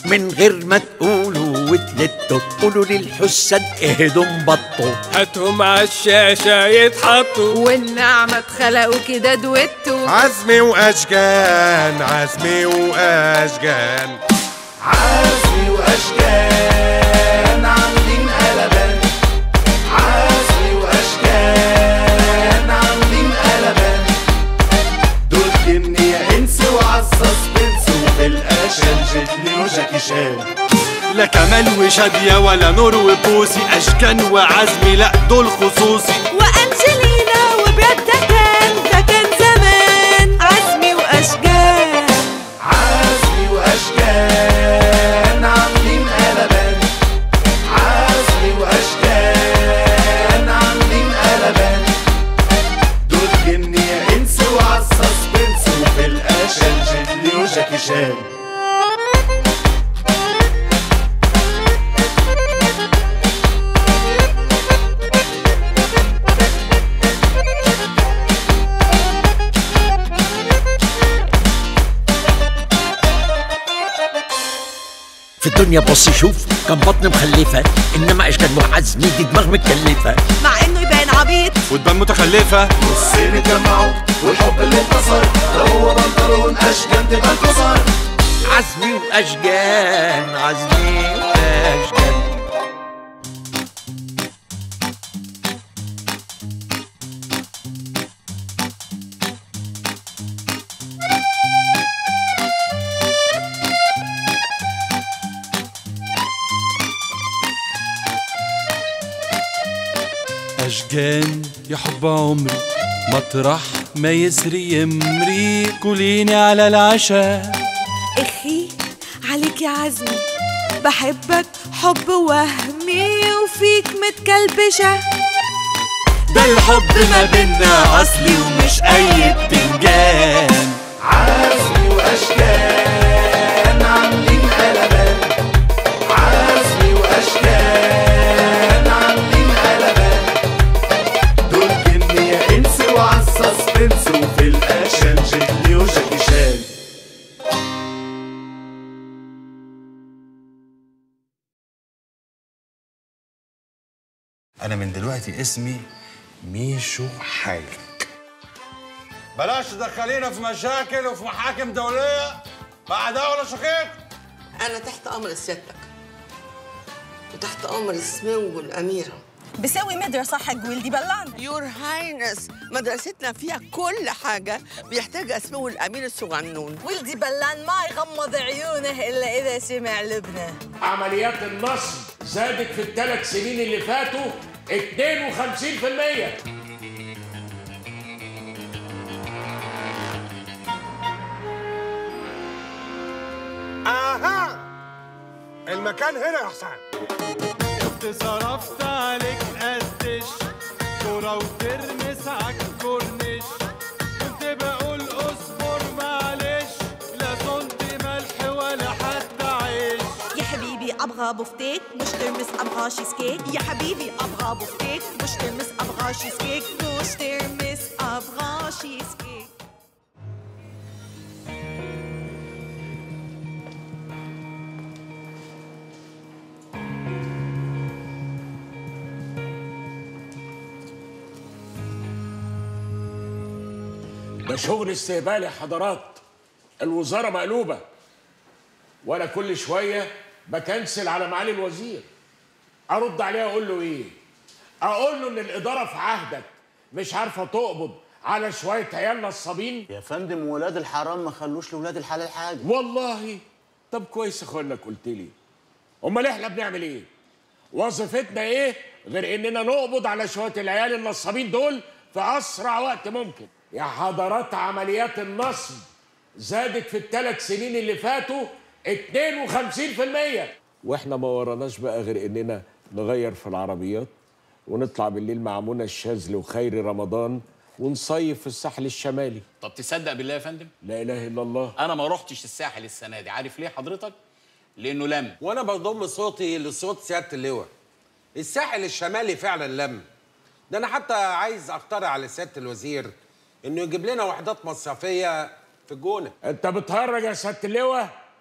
من غير ما تقولوا وتلتوا قولوا للحساد اهدوا انبطوا هاتهم على الشاشة يتحطوا والنعمة اتخلقوا كده دويتو عزمي واشجان عزمي واشجان عزمي واشجان عاملين قلبان عزمي واشجان عاملين قلبان دول جني يا انس وعالسسبنس وفي الاشل جدلي وجاكي شان لا كمال وشادية ولا نور وبوسي أشكان وعزمي لا دول خصوصي وأنجلينا وبراد ده كان ده كان زمان عزمي وأشجان عزمي واشجان عاملين قلبان عزمي واشجان عاملين قلبان دول جني يا انس وعالسسبنس وفي الاشل جدلي وجاكي شان في الدنيا بص شوف كان بطن مخلفة انما اشكال وعزمي دي دماغ متكلفة مع إنه يبان عبيط وتبان متخلفة نصين اتجمعوا والحب اللي انتصر ده هو بنطلون اشجان تبقى انتصر عزمي واشجان عزمي واشجان أشجان يا حب عمري مطرح ما يسري يمري كليني على العشاء إخي عليك يا عزمي بحبك حب وهمي وفيك متكلبشة ده الحب ما بينا أصلي ومش أي بتنجان عزمي واشجان عاملين قلبان عزمي واشجان عاملين قلبان دول جني يا انس وعالسسبنس وفي الاشن جدلي وجاكي شان انا من دلوقتي اسمي ميشو حاج بلاش تدخلينا في مشاكل وفي محاكم دولية مع دولة شقيق أنا تحت أمر سيادتك وتحت أمر السمو والأميرة بسوي مدرسة حق ولدي بلان يور هاينس مدرستنا فيها كل حاجة بيحتاجها اسمه الأمير الصغنون ولدي بلان ما يغمض عيونه إلا إذا سمع لبنه عمليات النصب زادت في الثلاث سنين اللي فاتوا 52% اها المكان هنا يا حسام صرفت عليك قدش كرة وترمس عالكورنيش كنت بقول اصبر معلش لا صنت ملح ولا حتى عيش يا حبيبي أبغى بفتيك مش ترمس أبغى شيز كيك يا حبيبي أبغى بفتيك مش ترمس أبغى شيز كيك مش ترمس أبغى شيز كيك ده شغل استهبال يا حضرات الوزارة مقلوبة ولا كل شوية بكنسل على معالي الوزير أرد عليه أقول له إيه؟ أقول له إن الإدارة في عهدك مش عارفة تقبض على شوية عيال نصابين يا فندم ولاد الحرام ما خلوش لولاد الحلال حاجه والله طب كويس يا اخويا انك قلت لي امال احنا بنعمل ايه وظيفتنا ايه غير اننا نقبض على شويه العيال النصابين دول في اسرع وقت ممكن يا حضرات عمليات النصب زادت في الثلاث سنين اللي فاتوا 52% واحنا ما وراناش بقى غير اننا نغير في العربيات ونطلع بالليل مع منى الشاذلي وخيري رمضان ونصيف في الساحل الشمالي طب تصدق بالله يا فندم لا اله الا الله انا ما رحتش الساحل السنه دي عارف ليه حضرتك لانه لم وانا بضم صوتي لصوت سياده اللواء الساحل الشمالي فعلا لم ده انا حتى عايز اقترح على سياده الوزير انه يجيب لنا وحدات مصرفيه في الجونه انت بتهرج يا سياده اللواء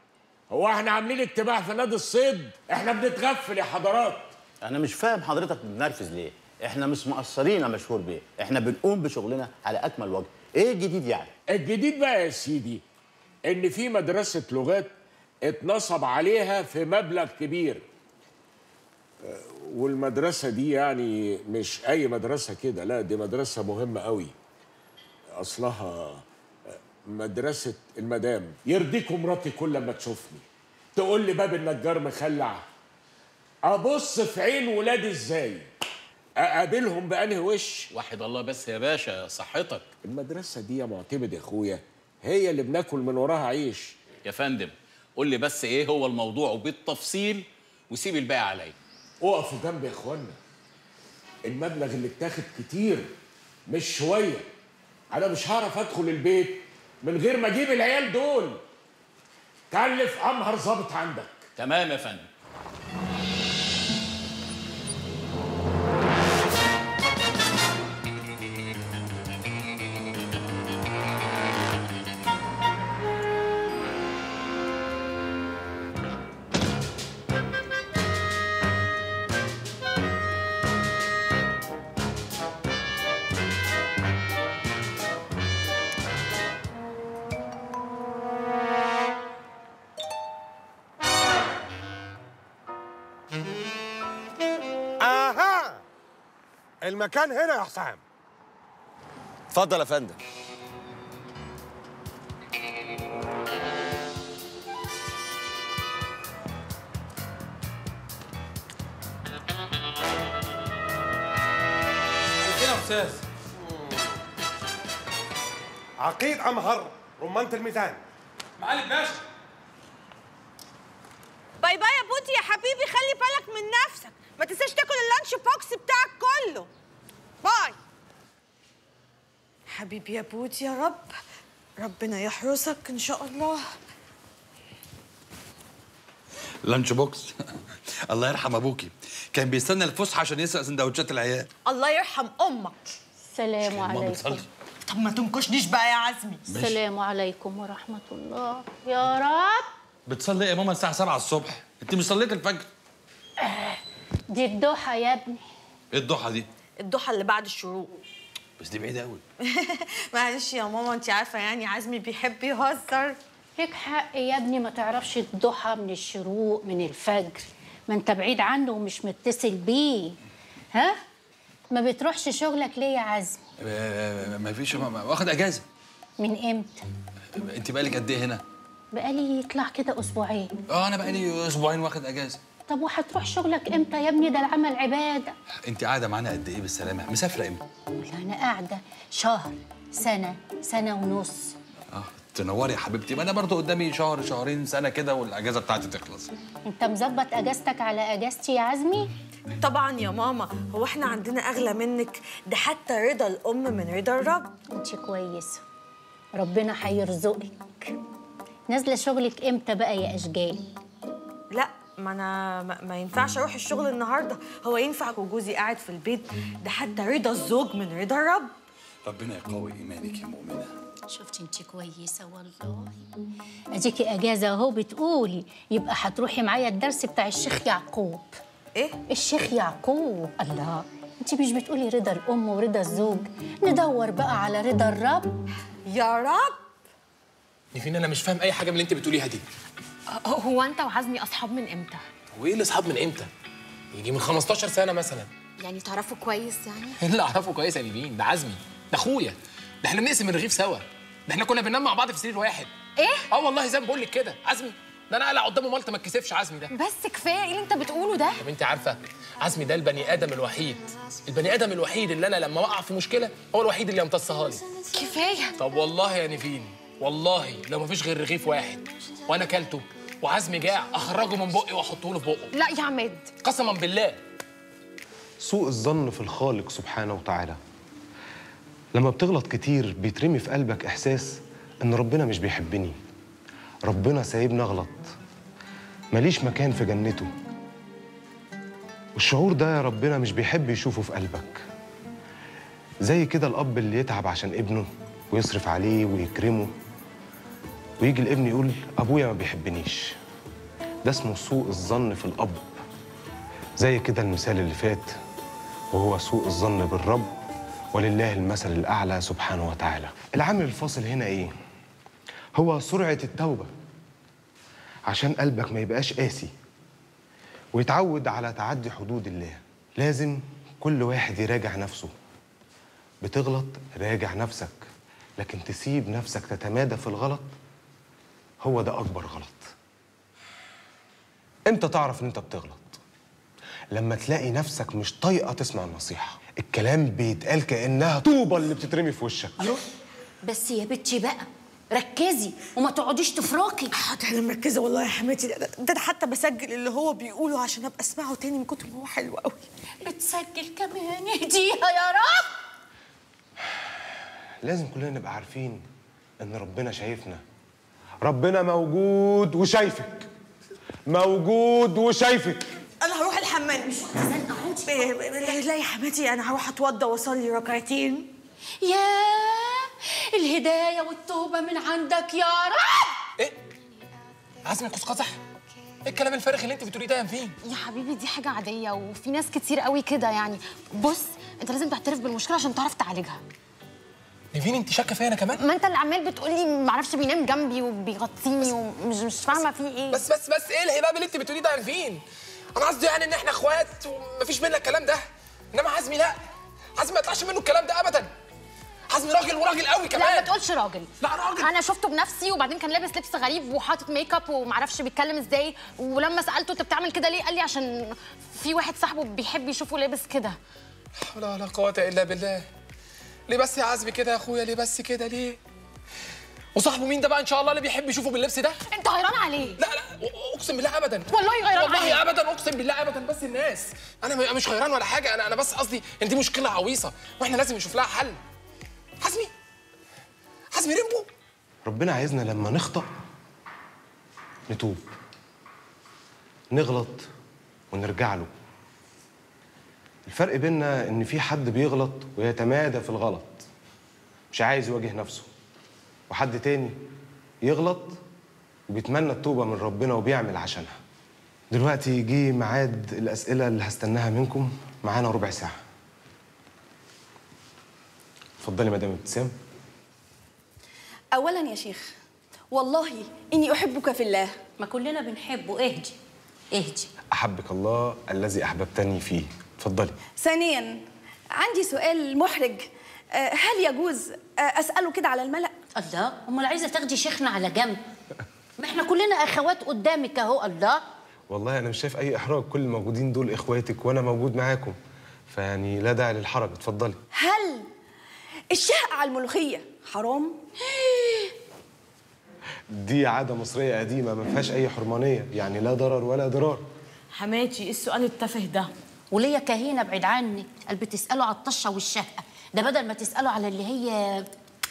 هو احنا عاملين اجتماع في نادي الصيد احنا بنتغفل يا حضرات انا مش فاهم حضرتك بتنرفز ليه احنا مش مقصرين يا مشهور بيه احنا بنقوم بشغلنا على اكمل وجه ايه الجديد يعني الجديد بقى يا سيدي ان في مدرسه لغات اتنصب عليها في مبلغ كبير آه، والمدرسه دي يعني مش اي مدرسه كده لا دي مدرسه مهمه قوي اصلها آه، مدرسه المدام يرضيكم مراتي كل ما تشوفني تقول لي باب النجار مخلع ابص في عين ولادي ازاي اقابلهم بانهي وش وحد الله بس يا باشا صحتك المدرسه دي يا معتمد يا اخويا هي اللي بناكل من وراها عيش يا فندم قول لي بس ايه هو الموضوع وبالتفصيل وسيب الباقي عليا اقفوا جنبي يا اخوانا المبلغ اللي اتاخد كتير مش شويه انا مش هعرف ادخل البيت من غير ما اجيب العيال دول كلف امهر ظابط عندك تمام يا فندم اها المكان هنا يا حسام اتفضل يا فندم كده يا استاذ عقيد امهر رمانة الميزان معالي باشا باي باي يا بوتي يا حبيبي خلي بالك من نفسك ما تنساش تاكل اللانش بوكس بتاعك كله باي حبيبي يا بوتي يا رب ربنا يحرسك ان شاء الله لانش بوكس الله يرحم ابوكي كان بيستنى الفسحه عشان يسرق سندوتشات العيال الله يرحم امك السلام ماما عليكم بتصلي طب ما تنكشنيش بقى يا عزمي السلام عليكم ورحمة الله يا رب بتصلي إيه يا ماما الساعه 7 الصبح انت مش صليت الفجر دي الضحى يا ابني ايه الضحى دي الضحى اللي بعد الشروق بس دي بعيده قوي معلش يا ماما انت عارفه يعني عزمي بيحب يهزر ليك حق يا ابني ما تعرفش الضحى من الشروق من الفجر ما انت بعيد عنه ومش متصل بيه ها ما بتروحش شغلك ليه يا عزمي ما فيش ماما واخد اجازه من امتى انت بقالك قد ايه هنا بقالي يطلع كده اسبوعين اه انا بقالي اسبوعين واخد اجازه طب وهتروح شغلك امتى يا ابني ده العمل عباده انت قاعده معانا قد ايه بالسلامه مسافره امتى والله انا قاعده شهر سنه سنه ونص اه تنوري يا حبيبتي ما انا برضو قدامي شهر شهرين سنه كده والاجازه بتاعتي تخلص انت مظبط اجازتك على اجازتي يا عزمي طبعا يا ماما هو احنا عندنا اغلى منك ده حتى رضا الام من رضا الرب انت كويسه ربنا هيرزقك نازله شغلك امتى بقى يا اشجان لا ما انا ما, ما ينفعش اروح الشغل النهارده هو ينفع وجوزي قاعد في البيت ده حتى رضا الزوج من رضا الرب ربنا يقوي ايمانك يا مؤمنه شفتي انت كويسه والله اديكي اجازه اهو بتقولي يبقى هتروحي معايا الدرس بتاع الشيخ يعقوب ايه الشيخ يعقوب الله انت مش بتقولي رضا الام ورضا الزوج ندور بقى على رضا الرب يا رب نيفين انا مش فاهم اي حاجه من اللي انت بتقوليها دي هو انت وعزمي اصحاب من امتى؟ وايه اللي اصحاب من امتى يجي من 15 سنه مثلا يعني تعرفوا كويس يعني؟ ايه اللي اعرفه كويس يا نيفين ده عزمي ده اخويا ده احنا بنقسم الرغيف سوا ده احنا كنا بننام مع بعض في سرير واحد ايه؟ اه والله زي ما بقول لك كده عزمي ده انا اقلع قدامه ملط ما اتكسفش عزمي ده بس كفايه ايه اللي انت بتقوله ده؟ طب انت عارفه عزمي ده البني ادم الوحيد البني ادم الوحيد اللي انا لما وقع في مشكله هو الوحيد اللي يمتصها لي كفايه طب والله يا نيفين والله لو مفيش غير رغيف واحد وانا اكلته وعزمي جاع اخرجه من بقي واحطه له في بقه لا يا عماد قسما بالله سوء الظن في الخالق سبحانه وتعالى لما بتغلط كتير بيترمي في قلبك إحساس إن ربنا مش بيحبني ربنا سايبني أغلط ماليش مكان في جنته والشعور ده يا ربنا مش بيحب يشوفه في قلبك زي كده الأب اللي يتعب عشان ابنه ويصرف عليه ويكرمه ويجي الابن يقول أبويا ما بيحبنيش ده اسمه سوء الظن في الأب زي كده المثال اللي فات وهو سوء الظن بالرب ولله المثل الأعلى سبحانه وتعالى العامل الفاصل هنا إيه؟ هو سرعة التوبة عشان قلبك ما يبقاش قاسي ويتعود على تعدي حدود الله لازم كل واحد يراجع نفسه بتغلط راجع نفسك لكن تسيب نفسك تتمادى في الغلط هو ده أكبر غلط امتى تعرف ان انت بتغلط لما تلاقي نفسك مش طايقه تسمع النصيحه الكلام بيتقال كانها طوبه اللي بتترمي في وشك بس يا بنتي بقى ركزي وما تقعديش تفرقي حاضر انا مركزه والله يا حماتي ده, ده انا حتى بسجل اللي هو بيقوله عشان ابقى اسمعه تاني من كتر ما هو حلو قوي بتسجل كمان اهديها يا رب لازم كلنا نبقى عارفين ان ربنا شايفنا ربنا موجود وشايفك موجود وشايفك انا هروح الحمام مش لا لا يا حماتي انا هروح اتوضى واصلي ركعتين يا الهدايه والتوبه من عندك يا رب عزمي قوس قزح ايه الكلام الفارغ اللي انت بتقوليه ده يا نفين يا حبيبي دي حاجه عاديه وفي ناس كتير قوي كده يعني بص انت لازم تعترف بالمشكله عشان تعرف تعالجها نيفين انت شاكه فيا انا كمان ما انت اللي عمال بتقولي معرفش بينام جنبي وبيغطيني ومش مش فاهمه في ايه بس بس بس ايه الهباب اللي انت بتقوليه ده يا نيفين انا قصدي يعني ان احنا اخوات ومفيش بينا الكلام ده انما عزمي لا عزمي ما يطلعش منه الكلام ده ابدا عزمي راجل وراجل قوي كمان لا ما تقولش راجل لا راجل انا شفته بنفسي وبعدين كان لابس لبس غريب وحاطط ميك اب ومعرفش بيتكلم ازاي ولما سالته انت بتعمل كده ليه قال لي عشان في واحد صاحبه بيحب يشوفه لابس كده لا ولا قوه الا بالله ليه بس يا عزمي كده يا اخويا ليه بس كده ليه وصاحبه مين ده بقى ان شاء الله اللي بيحب يشوفه باللبس ده انت غيران عليه لا لا اقسم بالله ابدا والله غيران والله عليه. ابدا اقسم بالله ابدا بس الناس انا م- مش غيران ولا حاجه انا انا بس قصدي ان دي مشكله عويصه واحنا لازم نشوف لها حل حزمي حزمي ريمبو ربنا عايزنا لما نخطأ نتوب نغلط ونرجع له الفرق بيننا ان في حد بيغلط ويتمادى في الغلط مش عايز يواجه نفسه وحد تاني يغلط وبيتمنى التوبة من ربنا وبيعمل عشانها دلوقتي جه ميعاد الأسئلة اللي هستناها منكم معانا ربع ساعة اتفضلي مدام ابتسام اولا يا شيخ والله اني احبك في الله ما كلنا بنحبه اهدي اهدي أحبك الله الذي أحببتني فيه اتفضلي ثانيا عندي سؤال محرج آه، هل يجوز آه، اساله كده على الملا الله امال عايزه تاخدي شيخنا على جنب ما احنا كلنا اخوات قدامك اهو الله والله أنا مش شايف أي إحراج كل الموجودين دول إخواتك وأنا موجود معاكم فيعني لا داعي للحرج اتفضلي هل الشهق على الملوخيه حرام دي عادة مصرية قديمة ما فيهاش أي حرمانية يعني لا ضرر ولا ضرار حماتي ايه السؤال التافه ده وليا كهينه بعيد عني قال بتساله على الطشه والشهقه ده بدل ما تساله على اللي هي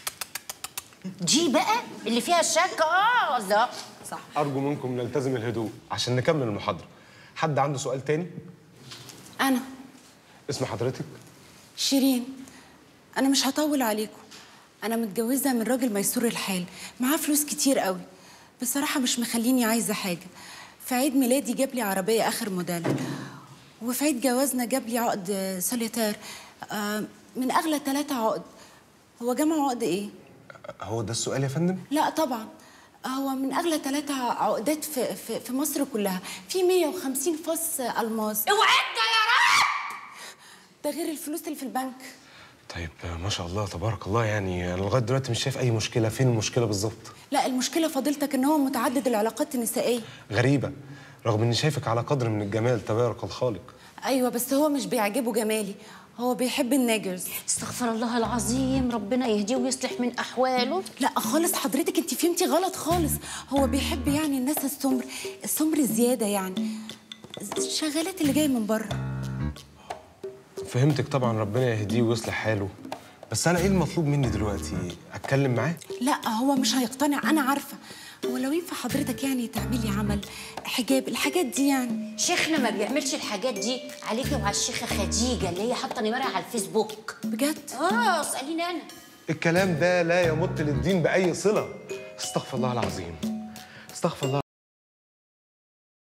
دي بقى اللي فيها الشهقه اه الله صح أرجو منكم نلتزم الهدوء عشان نكمل المحاضرة حد عنده سؤال تاني؟ أنا اسم حضرتك؟ شيرين أنا مش هطول عليكم أنا متجوزة من راجل ميسور الحال معاه فلوس كتير قوي بصراحة مش مخليني عايزة حاجة في عيد ميلادي جاب لي عربية آخر موديل وفي عيد جوازنا جاب لي عقد سوليتير آه، من أغلى ثلاثة عقد هو جمع عقد إيه؟ هو ده السؤال يا فندم؟ لا طبعا هو من اغلى ثلاثة عقدات في, في, في مصر كلها في 150 فص الماس اوعدنا يا رب ده غير الفلوس اللي في البنك طيب ما شاء الله تبارك الله يعني أنا لغاية دلوقتي مش شايف أي مشكلة فين المشكلة بالظبط؟ لا المشكله فضيلتك ان هو متعدد العلاقات النسائيه غريبة رغم إني شايفك على قدر من الجمال تبارك الخالق ايوه بس هو مش بيعجبه جمالي هو بيحب الناجرز استغفر الله العظيم ربنا يهديه ويصلح من احواله لا خالص حضرتك انت فهمتي غلط خالص هو بيحب يعني الناس السمر السمر زياده يعني الشغالات اللي جايه من بره فهمتك طبعا ربنا يهديه ويصلح حاله بس أنا إيه المطلوب مني دلوقتي؟ أتكلم معاه؟ لا هو مش هيقتنع انا عارفه هو لو ينفع حضرتك يعني تعملي عمل حجاب الحاجات دي يعني شيخنا ما بيعملش الحاجات دي عليكي وعلى الشيخه خديجه اللي هي حاطه نمرها على الفيسبوك بجد اه اساليني انا الكلام ده لا يمت للدين بأي صلة استغفر الله العظيم استغفر الله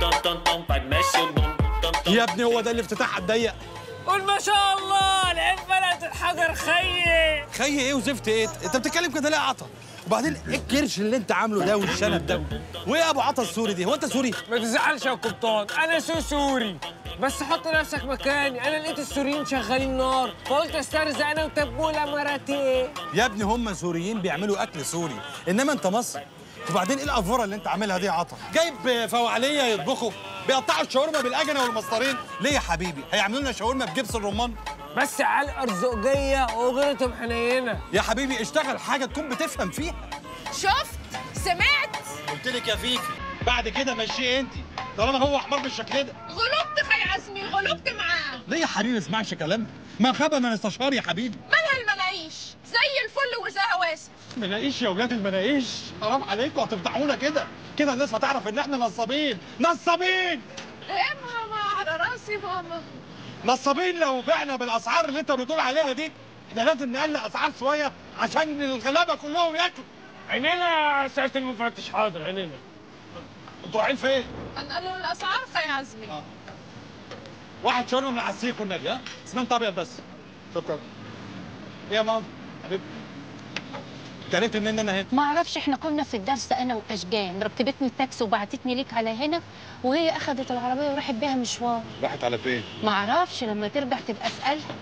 يا ابني هو ده الافتتاح الضيق قول ما شاء الله العين بلد الحجر خيي خي ايه وزفت ايه انت بتتكلم كده ليه يا عطا وبعدين ايه الكرش اللي انت عامله ده والشنب ده وايه يا ابو عطا السوري دي هو انت سوري ما تزعلش يا قبطان انا سو سوري بس حط نفسك مكاني انا لقيت السوريين شغالين نار فقلت استرزق انا وتبوله مراتي يا ابني هم سوريين بيعملوا اكل سوري انما انت مصري وبعدين ايه الافوره اللي انت عاملها دي يا عطا جايب فوعليه يطبخوا بيقطعوا الشاورما بالاجنه والمسطرين ليه يا حبيبي هيعملوا لنا شاورما بجبس الرمان بس على الارزقيه وغيرتهم حنينه يا حبيبي اشتغل حاجه تكون بتفهم فيها شفت سمعت قلت لك يا فيفي بعد كده مشيه انت طالما هو حمار بالشكل ده غلبت خي عزمي غلبت معاه ليه يا حبيبي ما اسمعش كلام ما خاب من استشار يا حبيبي مالها المناقيش زي الفل وزها واسع مناقيش يا ولاد المناقيش حرام عليكم هتفضحونا كده كده الناس هتعرف ان احنا نصابين نصابين يا ماما على راسي ماما نصابين لو بعنا بالاسعار اللي انت بتقول عليها دي احنا لازم نقلل اسعار شويه عشان الغلابه كلهم ياكلوا عينينا يا سياده المفتش حاضر عينينا انتوا رايحين فين؟ هنقلل الاسعار خي عزمي واحد شاورما من عسيك والنبي ها اسمنت ابيض بس شكرا ايه يا ماما حبيبي انت عرفت منين انا هنا؟ ما اعرفش احنا كنا في الدرس انا واشجان رتبتني التاكسي وبعتتني ليك على هنا وهي اخذت العربيه وراحت بيها مشوار راحت على فين؟ ما اعرفش لما ترجع تبقى اسالها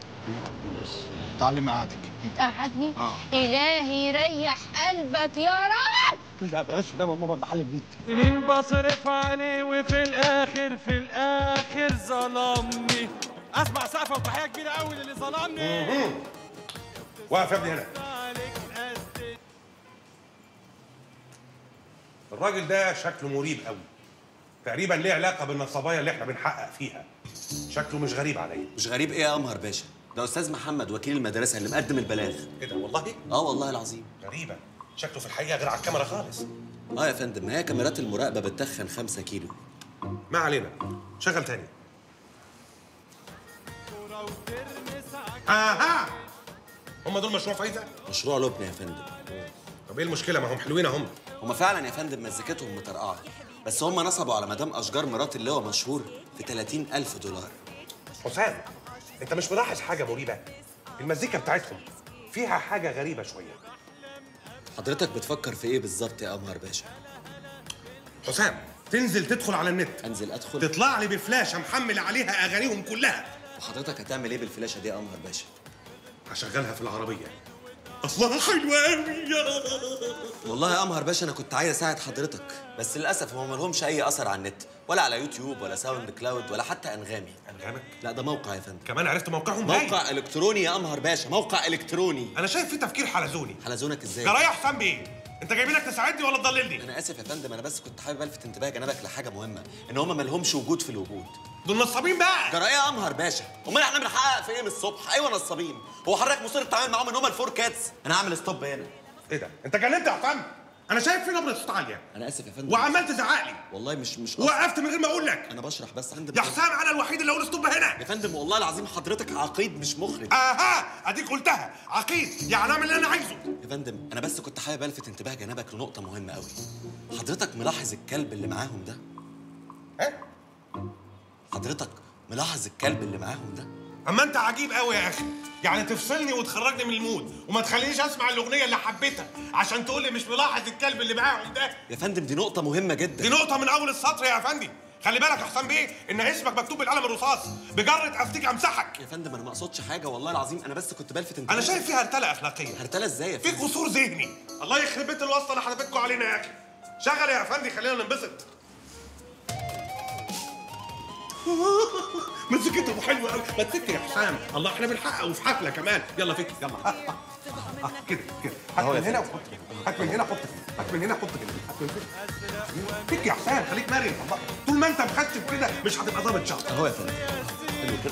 تعالي مقعدك تقعدني اه الهي يريح قلبك يا رب لا بلاش ده ماما بحلف بيك سنين بصرف عليه وفي الاخر في الاخر ظلمني اسمع سقفه وتحيه كبيره قوي للي ظلمني واقف يا ابني هنا الراجل ده شكله مريب قوي تقريبا ليه علاقه بالنصبايا اللي احنا بنحقق فيها شكله مش غريب عليا مش غريب ايه يا قمر باشا ده استاذ محمد وكيل المدرسه اللي مقدم البلاغ ايه ده والله اه والله العظيم غريبه شكله في الحقيقه غير على الكاميرا خالص اه يا فندم ما هي كاميرات المراقبه بتدخن 5 كيلو ما علينا شغل تاني اها هم دول مشروع فايده مشروع لبنى يا فندم طب ايه المشكله ما هم حلوين هم هما فعلا يا فندم مزيكتهم مطرقعه بس هما نصبوا على مدام اشجار مرات اللواء مشهور في 30 الف دولار حسام انت مش ملاحظ حاجه مريبه المزيكا بتاعتهم فيها حاجه غريبه شويه حضرتك بتفكر في ايه بالظبط يا قمر باشا حسام تنزل تدخل على النت انزل ادخل تطلع لي بفلاشه محمل عليها اغانيهم كلها وحضرتك هتعمل ايه بالفلاشه دي يا قمر باشا هشغلها في العربيه اصلها حلوه قوي يا والله يا قمر باشا انا كنت عايز اساعد حضرتك بس للاسف هم مالهمش اي اثر على النت ولا على يوتيوب ولا ساوند كلاود ولا حتى انغامي انغامك لا ده موقع يا فندم كمان عرفت موقعهم موقع الكتروني يا قمر باشا موقع الكتروني انا شايف فيه تفكير حلزوني حلزونك ازاي جرايه حسام بيه انت جايبينك تساعدني ولا تضللني انا اسف يا فندم انا بس كنت حابب الفت انتباه جنابك لحاجه مهمه ان هم مالهمش وجود في الوجود دول نصابين بقى جرايه يا قمر باشا امال احنا بنحقق في ايه من الصبح ايوه نصابين هو حضرتك مصر تتعامل معاهم ان هم الفور كاتس انا هعمل ستوب هنا ايه ده انت جننت يا حسام انا شايف في نبره صوت عاليه انا اسف يا فندم وعمال تزعق لي والله مش مش وقفت من غير ما اقول لك انا بشرح بس عندي يا حسام انا الوحيد اللي اقول ستوب هنا يا فندم والله العظيم حضرتك عقيد مش مخرج اها اديك قلتها عقيد يعني اعمل اللي انا عايزه يا فندم انا بس كنت حابب الفت انتباه جنابك لنقطه مهمه قوي حضرتك ملاحظ الكلب اللي معاهم ده ايه حضرتك ملاحظ الكلب اللي معاهم ده اما انت عجيب قوي يا اخي يعني تفصلني وتخرجني من المود وما تخلينيش اسمع الاغنيه اللي حبيتها عشان تقول لي مش ملاحظ الكلب اللي معاهم ده يا فندم دي نقطه مهمه جدا دي نقطه من اول السطر يا افندي خلي بالك يا حسام بيه ان اسمك مكتوب بالقلم الرصاص بجرة افتيك امسحك يا فندم انا ما اقصدش حاجه والله العظيم انا بس كنت بلفت انتباه انا شايف فيها هرتله اخلاقيه هرتله ازاي يا في فندم قصور ذهني الله يخرب بيت الواسطه اللي حضرتكم علينا يا اخي شغل يا افندي خلينا ننبسط مزيكته حلوه قوي ما تفكر يا حسام الله احنا بنحقق وفي حفله كمان يلا فكر يلا ها، ها، ها، كده كده هات أهو يا من هنا وحط هنا هات من هنا حط هنا هات من هنا حط هنا هات من هنا فك يا حسام خليك مرن الله طول ما انت مخشب كده مش هتبقى ظابط شعر اهو يا فندم حلو كده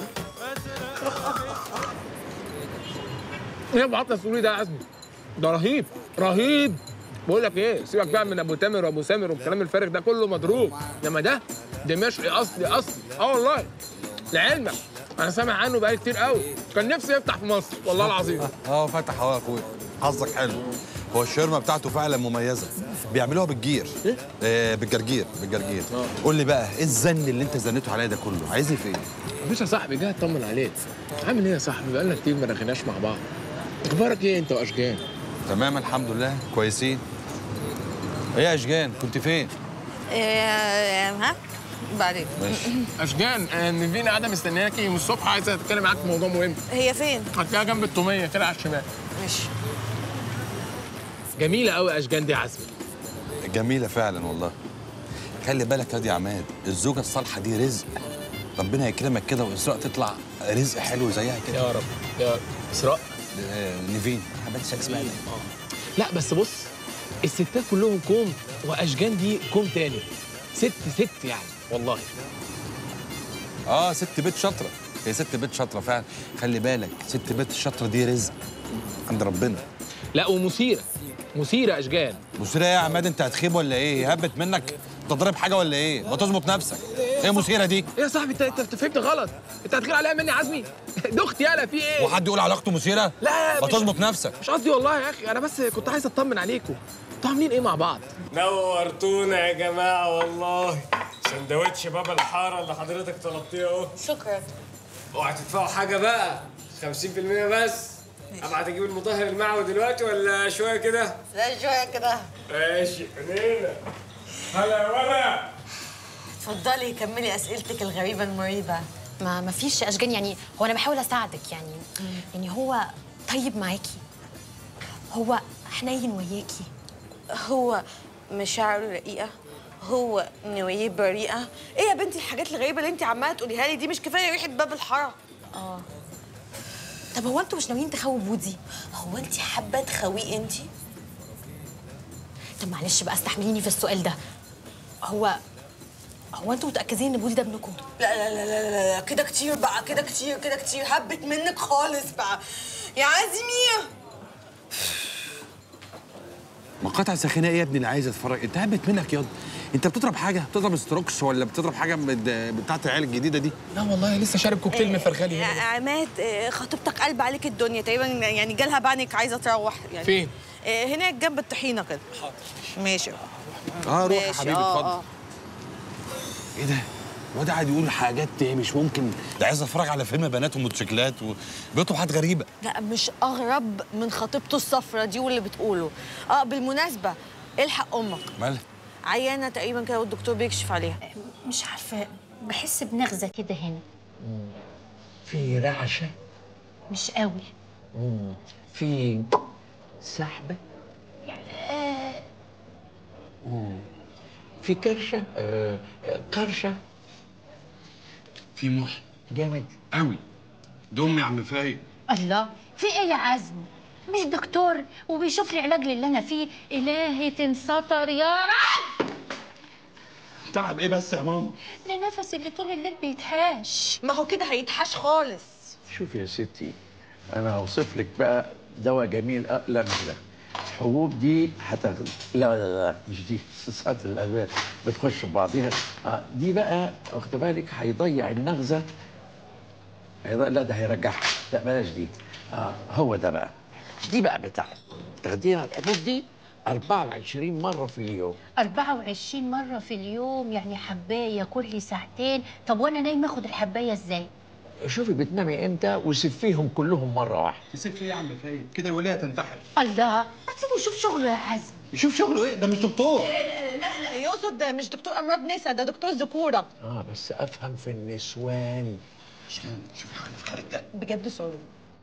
ايه ابو عطا السوري ده يا عزمي ده رهيب رهيب بقول لك ايه سيبك بقى من ابو تامر وابو سامر والكلام الفارغ ده كله مضروب انما ده دمشقي اصلي اصلي اه والله لعلمك انا سامع عنه بقالي كتير قوي كان نفسي يفتح في مصر والله العظيم اه فتح اهو يا اخويا حظك حلو هو الشاورما بتاعته فعلا مميزه بيعملوها بالجير آه بالجرجير بالجرجير قول لي بقى ايه الزن اللي انت زنيته عليا ده كله عايزني في ايه مفيش يا صاحبي جاي اطمن عليك عامل ايه يا صاحبي بقالنا كتير ما رغيناش مع بعض اخبارك ايه انت واشجان تمام الحمد لله كويسين ايه يا اشجان كنت فين إيه ها بعدين ماشي اشجان آه، نيفين قاعده مستنياكي من الصبح عايزه اتكلم معاك في موضوع مهم هي فين؟ هتلاقيها جنب التوميه كده على الشمال ماشي جميله قوي اشجان دي يا عزمي جميله فعلا والله خلي بالك يا دي عماد الزوجه الصالحه دي رزق ربنا يكرمك كده واسراء تطلع رزق حلو زيها كده يا رب يا رب اسراء نيفين حبيت اسمها إيه؟ لا بس بص الستات كلهم كوم واشجان دي كوم تاني ست ست يعني والله اه ست بيت شاطره هي ست بيت شاطره فعلا خلي بالك ست بيت الشاطره دي رزق عند ربنا لا ومثيره مثيره اشجان مثيره ايه يا عماد انت هتخيب ولا ايه هبت منك انت ضارب حاجه ولا ايه ما تظبط نفسك ايه مثيره دي ايه يا صاحبي انت انت فهمت غلط انت هتغير عليها مني يا عزمي دي اختي يالا في ايه وحد يقول علاقته مثيره لا ما مش- تظبط نفسك مش قصدي والله يا اخي انا بس كنت عايز اطمن عليكم انتوا عاملين ايه مع بعض نورتونا يا جماعة والله سندوتش بابا الحارة اللي حضرتك طلبتيه اهو شكرا اوعى تدفعوا حاجة بقى 50% بس ابعت اجيب المطهر المعوي دلوقتي ولا شوية كده؟ لا شويه كده ماشي عينينا هلا يا ولا اتفضلي كملي اسئلتك الغريبه المريبه ما ما فيش اشجان يعني هو انا بحاول اساعدك يعني يعني هو طيب معاكي هو حنين وياكي هو مشاعره رقيقه هو نواياه بريئه ايه يا بنتي الحاجات الغريبه اللي انت عماله تقوليها لي دي مش كفايه ريحه باب الحاره اه طب هو انتوا مش ناويين تخووا بودي هو انت حابه تخويه انت طب معلش بقى استحمليني في السؤال ده هو هو انتوا متاكدين ان بودي ده ابنكم لا لا لا لا لا, لا. كده كتير بقى كده كتير كده كتير هبت منك خالص بقى يا عزمي مقاطع ساخنه ايه يا ابني اللي عايز اتفرج انت هبت منك ياض انت بتضرب حاجه بتضرب ستروكس ولا بتضرب حاجه بت- بتاعت العيال الجديده دي لا والله لسه شارب كوكتيل من فرغلي يا عماد آه، خطيبتك قلب عليك الدنيا تقريبا يعني جالها بعنك عايزه تروح يعني فين؟ آه، هناك جنب الطحينه كده حاضر ماشي اه روح يا ماشي، حبيبي آه، اتفضل آه. ايه ده الواد قاعد يقول حاجات مش ممكن ده عايز اتفرج على فيلم بنات وموتوسيكلات وبيطلب حاجات غريبه لا مش اغرب من خطيبته الصفرة دي واللي بتقوله اه بالمناسبه الحق امك مالها عيانه تقريبا كده والدكتور بيكشف عليها مش عارفه بحس بنغزه كده هنا في رعشة مش قوي مم. في سحبة آه مم. في كرشة آه قرشة في مح جامد قوي دم يا عم فايق الله في ايه يا عزم مش دكتور وبيشوف لي علاج للي انا فيه الهي تنسطر يا رب تعب ايه بس يا ماما ده نفس اللي طول الليل بيتهاش ما هو كده هيتحاش خالص شوف يا ستي انا هوصف لك بقى دواء جميل اقلم ده الحبوب دي هتاخد لا لا لا مش دي صدر الالبان بتخش في بعضيها آه دي بقى واخد بالك هيضيع النغزه هيضيع لا ده هيرجعها لا بلاش دي آه هو ده بقى دي بقى بتاعت تاخديها الحبوب دي 24 مره في اليوم 24 مرة في اليوم يعني حباية كل ساعتين طب وانا نايمة اخد الحباية ازاي؟ شوفي بتنامي امتى وسفيهم كلهم مره واحده تسيب ايه يا عم فايق كده الولايه تنتحر الله ما تسيبه يشوف شغله يا حزم يشوف شغله ايه ده مش دكتور لا لا يقصد ده مش دكتور امراض نسا ده دكتور ذكوره اه بس افهم في النسوان شوف حاجه في خارج ده بجد صعوبة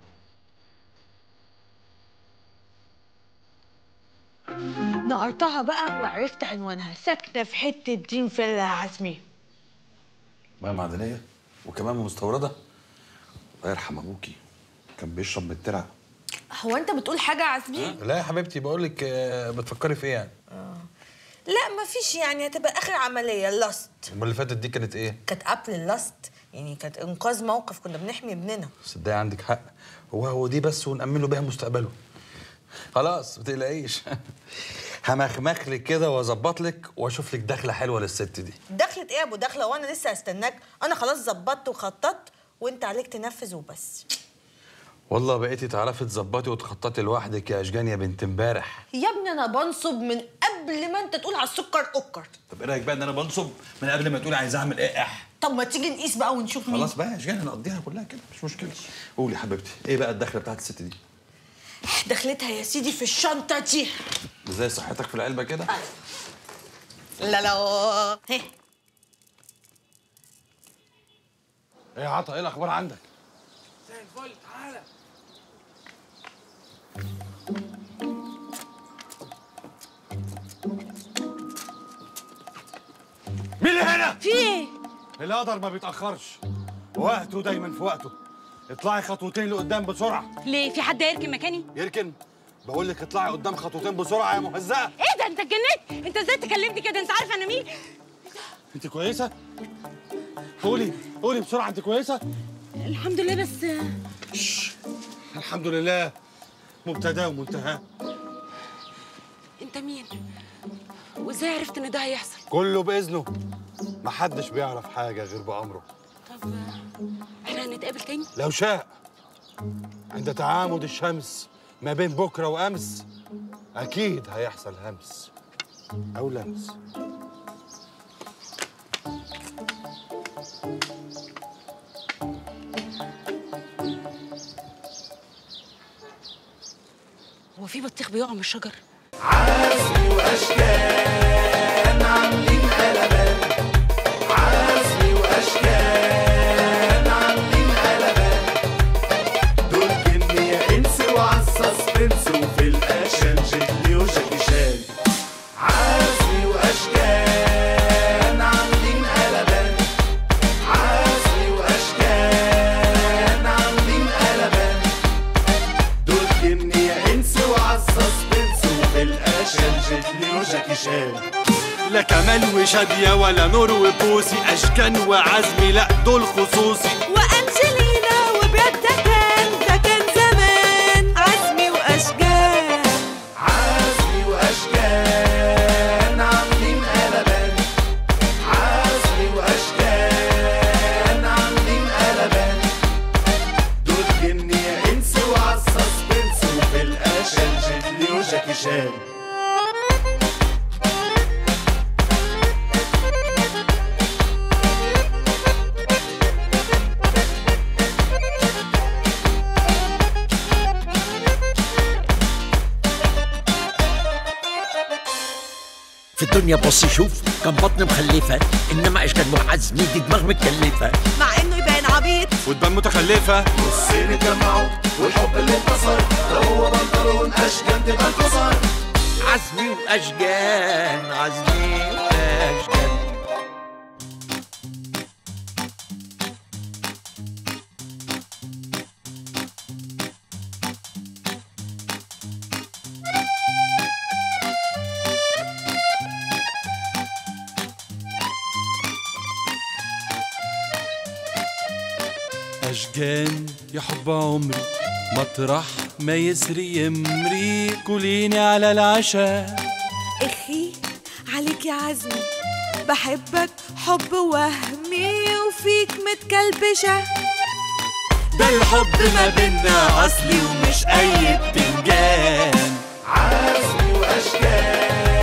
نقرتها بقى وعرفت عنوانها ساكنه في حته دين فيلا يا عزمي ميه معدنيه وكمان مستورده الله يرحم ابوكي كان بيشرب بالترع هو انت بتقول حاجه يا عزمي لا يا حبيبتي بقول لك بتفكري في ايه يعني لا مفيش يعني هتبقى اخر عمليه لاست امال اللي فاتت دي كانت ايه كانت قبل اللاست يعني كانت انقاذ موقف كنا بنحمي ابننا صدقني عندك حق هو هو دي بس ونأمن له بيها مستقبله خلاص ما تقلقيش همخمخ لك كده واظبط لك واشوف لك دخله حلوه للست دي دخلت ايه يا ابو دخله وانا لسه هستناك انا خلاص ظبطت وخططت وانت عليك تنفذ وبس والله بقيتي تعرفي تظبطي وتخططي لوحدك يا اشجان يا بنت امبارح يا ابني انا بنصب من قبل ما انت تقول على السكر اكر طب ايه رايك بقى ان انا بنصب من قبل ما تقولي عايز اعمل ايه اح طب ما تيجي نقيس بقى ونشوف مين خلاص بقى يا اشجان هنقضيها كلها كده مش مشكله قولي يا حبيبتي ايه بقى الدخله بتاعت الست دي دخلتها يا سيدي في الشنطه دي ازاي صحتك في العلبه كده لا لا هي ايه يا عطا ايه الاخبار عندك زي الفل تعالى مين اللي هنا في ايه القدر ما بيتاخرش وقته دايما في وقته اطلعي خطوتين لقدام بسرعه ليه في حد هيركن مكاني يركن بقول لك اطلعي قدام خطوتين بسرعه يا مهزأه ايه ده انت اتجننت انت ازاي تكلمني كده انت عارف انا مين انت كويسه قولي قولي بسرعه انت كويسه الحمد لله بس الحمد لله مبتدا ومنتهى انت مين وازاي عرفت ان ده هيحصل كله باذنه محدش بيعرف حاجه غير بامره طب احنا هنتقابل تاني لو شاء عند تعامد الشمس ما بين بكره وامس اكيد هيحصل همس او لمس هو في بطيخ بيقع من الشجر عزمي واشكال عاملين قلبان عزمي واشكال عاملين قلبان دول جن يا انس وعلى السسبنس وفي الاكشن جيتلي وجاكي شان عزمي واشكال عاملين قلبان عزمي واشكال عاملين قلبان دول جن يا انس وعلى السسبنس وفي الاكشن جيتلي وجاكي شان لا كمال وشادية ولا نور وبوسي أشكان وعزمي لا دول خصوصي وأنجلينا وبجد ده كان ده كان زمان عزمي وأشجان عزمي واشكال عاملين قلبان عزمي واشكال عاملين قلبان دول جن يا انس وعلى السسبنس وفي الاكشن جيتلي وجاكي شان في الدنيا بص شوف كان بطن مخلفة إنما أشكال وعزمي دي دماغ متكلفة مع إنه يبان عبيط وتبان متخلفة والصين اتجمعوا والحب اللي انتصر ده هو بنطلون اشكال تبقى انتصر عزمي وأشجان عزمي وأشجان أشجان يا حب عمري مطرح ما يسري يمري كليني على العشاء إخي عليك يا عزمي بحبك حب وهمي وفيك متكلبشة ده الحب ما بينا أصلي ومش أي بتنجان عزمي واشكال